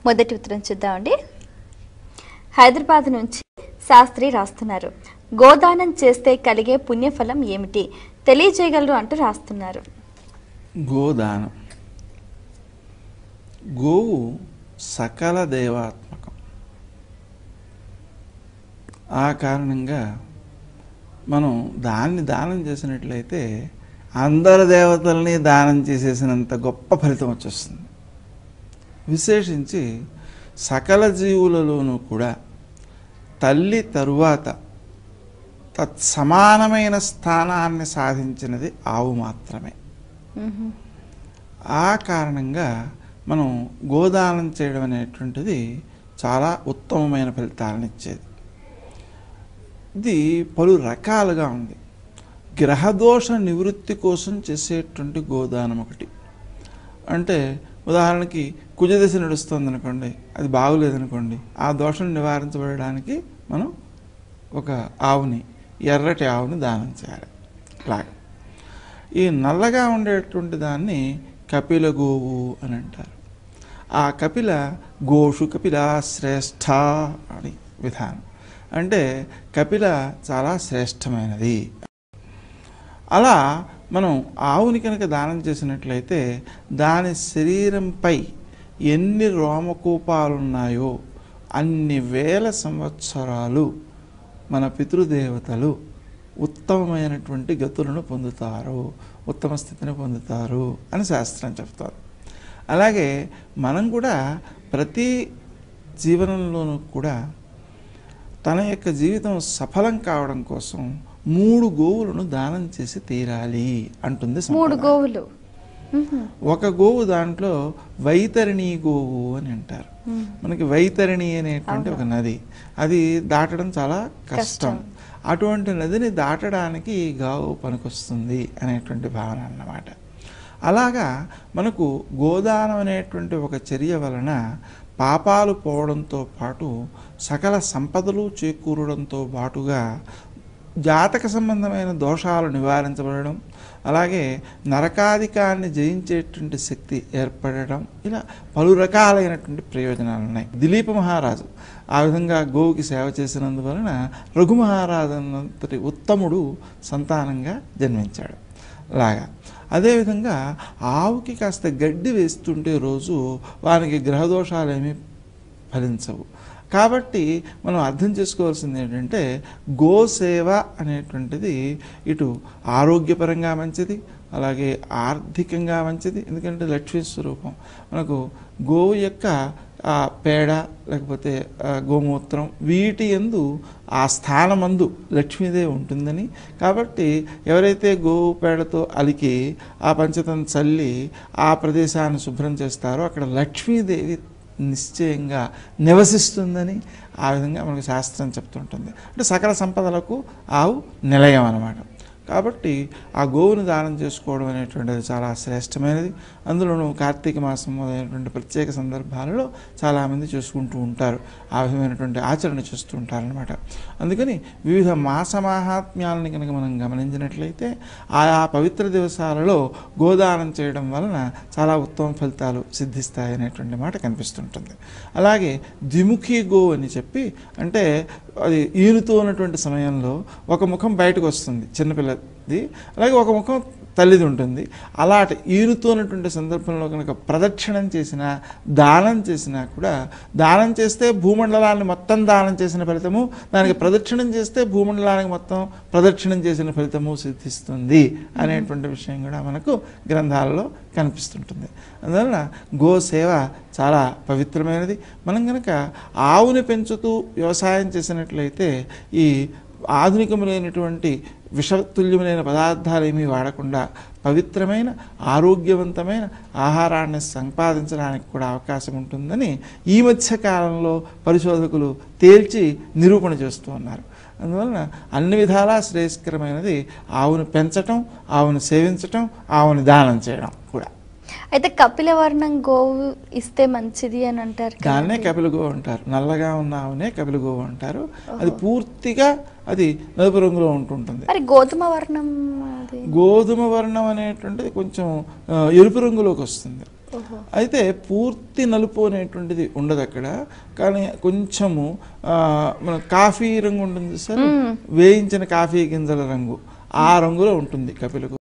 మొదటి ఉత్తరం చూద్దామండి హైదరాబాద్ నుంచి శాస్త్రి రాస్తున్నారు గోదానం చేస్తే కలిగే పుణ్యఫలం ఏమిటి తెలియజేయగలరు అంటూ రాస్తున్నారు గోదానం గోవు సకల దేవాత్మకం ఆ కారణంగా మనం దాన్ని దానం చేసినట్లయితే అందరు దేవతల్ని దానం చేసేసినంత గొప్ప ఫలితం వచ్చేస్తుంది విశేషించి సకల జీవులలోనూ కూడా తల్లి తరువాత తత్సమానమైన స్థానాన్ని సాధించినది ఆవు మాత్రమే మ్మ్. ఆ కారణంగా మనం గోదానం చేయడం అనేటువంటిది చాలా ఉత్తమమైన ఫలితాలను ఇచ్చేది ఇది పలు రకాలుగా ఉంది గ్రహదోష నివృత్తి కోసం చేసేటువంటి గోదానం ఒకటి అంటే ఉదాహరణకి కుజదశ నడుస్తుంది అనుకోండి అది బాగులేదనుకోండి ఆ దోషం నివారించబడడానికి మనం ఒక ఆవుని ఎర్రటి ఆవుని దానం చేయాలి ఇలాగ ఈ నల్లగా ఉండేటువంటి దాన్ని కపిల గోవు అని అంటారు ఆ కపిల గోషు కపిల శ్రేష్ఠ అని విధానం అంటే కపిల చాలా శ్రేష్టమైనది అలా మనం ఆవుని కనుక దానం చేసినట్లయితే దాని శరీరంపై ఎన్ని రోమకూపాలు ఉన్నాయో అన్ని వేల సంవత్సరాలు మన పితృదేవతలు ఉత్తమమైనటువంటి గతులను పొందుతారు ఉత్తమ స్థితిని పొందుతారు అని శాస్త్రం చెప్తారు అలాగే మనం కూడా ప్రతి జీవనంలోనూ కూడా తన యొక్క జీవితం సఫలం కావడం కోసం మూడు గోవులను దానం చేసి తీరాలి అంటుంది మూడు సంప్రదాయం. గోవులు మ్మ్. ఒక గోవు దాంట్లో వైతరిణి గోవు అని అంటారు మ్మ్. మనకి వైతరిణి అనేటువంటి ఒక నది అది దాటడం చాలా కష్టం కష్టం. అటువంటి నదిని దాటడానికి ఈ గావు పనికొస్తుంది అనేటువంటి భావన అన్నమాట అలాగా మనకు గోదానం అనేటువంటి ఒక చర్య వలన పాపాలు పోవడంతో పాటు సకల సంపదలు చేకూరడంతో పాటుగా జాతక సంబంధమైన దోషాలు నివారించబడడం అలాగే నరకాధికాన్ని జయించేటువంటి శక్తి ఏర్పడడం ఇలా పలు రకాలైనటువంటి ప్రయోజనాలు ఉన్నాయి దిలీప మహారాజు ఆ విధంగా గోవుకి సేవ చేసినందువలన రఘు మహారాజు అన్నంతటి ఉత్తముడు సంతానంగా జన్మించాడు లాగా అదేవిధంగా ఆవుకి కాస్త గడ్డి వేస్తుంటే రోజు వానికి గ్రహదోషాలేమీ ఫలించవు కాబట్టి మనం అర్థం చేసుకోవాల్సింది ఏంటంటే గోసేవ అనేటువంటిది ఇటు ఆరోగ్యపరంగా మంచిది అలాగే ఆర్థికంగా మంచిది ఎందుకంటే లక్ష్మీ స్వరూపం మనకు గోవు యొక్క ఆ పేడ లేకపోతే ఆ గోమూత్రం వీటి ఎందు ఆ స్థానమందు లక్ష్మీదేవి ఉంటుందని కాబట్టి ఎవరైతే గోవు పేడతో అలికి ఆ పంచతం చల్లి ఆ ప్రదేశాన్ని శుభ్రం చేస్తారో అక్కడ లక్ష్మీదేవి నిశ్చయంగా నివసిస్తుందని ఆ విధంగా మనకు శాస్త్రం చెప్తుంటుంది అంటే సకల సంపదలకు ఆవు నిలయం అన్నమాట కాబట్టి ఆ గోవును దానం చేసుకోవడం అనేటువంటిది చాలా శ్రేష్టమైనది అందులోనూ కార్తీక మాసం మొదలైనటువంటి ప్రత్యేక సందర్భాలలో చాలామంది చేసుకుంటూ ఉంటారు ఆ విధమైనటువంటి ఆచరణ చేస్తూ ఉంటారనమాట అందుకని వివిధ మాస మాహాత్మ్యాలని కనుక మనం గమనించినట్లయితే ఆయా పవిత్ర దివసాలలో గోదానం చేయడం వలన చాలా ఉత్తమ ఫలితాలు సిద్ధిస్తాయి అనేటువంటి మాట కనిపిస్తుంటుంది అలాగే ద్విముఖి గో అని చెప్పి అంటే అది ఈనుతూ ఉన్నటువంటి సమయంలో ఒక ముఖం బయటకు వస్తుంది చిన్నపిల్లది అలాగే ఒక ముఖం తల్లిది ఉంటుంది అలాంటి ఈనుతున్నటువంటి సందర్భంలో కనుక ప్రదక్షిణం చేసినా దానం చేసినా కూడా దానం చేస్తే భూమండలాన్ని మొత్తం దానం చేసిన ఫలితము దానికి ప్రదక్షిణం చేస్తే భూమండలానికి మొత్తం ప్రదక్షిణం చేసిన ఫలితము సిద్ధిస్తుంది అనేటువంటి విషయం కూడా మనకు గ్రంథాలలో కనిపిస్తుంటుంది అందువలన గోసేవ చాలా పవిత్రమైనది మనం కనుక ఆవుని పెంచుతూ వ్యవసాయం చేసినట్లయితే ఈ ఆధునికములైనటువంటి విషతుల్యములైన పదార్థాలు ఏమీ వాడకుండా పవిత్రమైన ఆరోగ్యవంతమైన ఆహారాన్ని సంపాదించడానికి కూడా అవకాశం ఉంటుందని ఈ మధ్య కాలంలో పరిశోధకులు తేల్చి నిరూపణ చేస్తూ ఉన్నారు అందువలన అన్ని విధాలా శ్రేయస్కరమైనది ఆవును పెంచటం ఆవును సేవించటం ఆవుని దానం చేయడం కూడా అయితే కపిల వర్ణం గోవు ఇస్తే మంచిది అని అంటారు దాన్నే కదండి. కపిలగో అంటారు నల్లగా ఉన్న ఆవునే కపిలగో అంటారు అది పూర్తిగా అది నలుపు రంగులో ఉంటుంటుంది మరి గోధుమ వర్ణం అది గోధుమ వర్ణం అనేటువంటిది కొంచెం ఆ, ఎరుపు రంగులోకి వస్తుంది అయితే పూర్తి నలుపు అనేటువంటిది ఉండదు అక్కడ కానీ కొంచెము ఆ, మన కాఫీ రంగు ఉంటుంది సార్ వేయించిన కాఫీ గింజల రంగు ఆ రంగులో ఉంటుంది కపిలకు